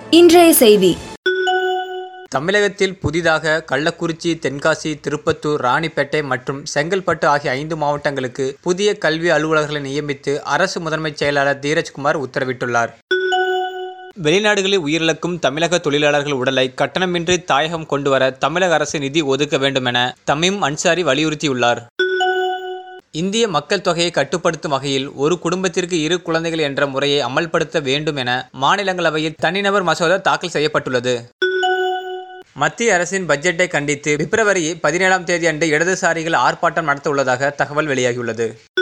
இன்றைய செய்தி தமிழகத்தில் புதிதாக கள்ளக்குறிச்சி தென்காசி திருப்பத்தூர் ராணிப்பேட்டை மற்றும் செங்கல்பட்டு ஆகிய ஐந்து மாவட்டங்களுக்கு புதிய கல்வி அலுவலர்களை நியமித்து அரசு முதன்மைச் செயலாளர் தீரஜ்குமார் உத்தரவிட்டுள்ளார் வெளிநாடுகளில் உயிரிழக்கும் தமிழக தொழிலாளர்கள் உடலை கட்டணமின்றி தாயகம் கொண்டுவர தமிழக அரசு நிதி ஒதுக்க வேண்டும் என தமீம் அன்சாரி வலியுறுத்தியுள்ளார் இந்திய மக்கள் தொகையை கட்டுப்படுத்தும் வகையில் ஒரு குடும்பத்திற்கு இரு குழந்தைகள் என்ற முறையை அமல்படுத்த வேண்டும் என மாநிலங்களவையில் தனிநபர் மசோதா தாக்கல் செய்யப்பட்டுள்ளது மத்திய அரசின் பட்ஜெட்டை கண்டித்து பிப்ரவரி பதினேழாம் தேதி அன்று இடதுசாரிகள் ஆர்ப்பாட்டம் நடத்த உள்ளதாக தகவல் வெளியாகியுள்ளது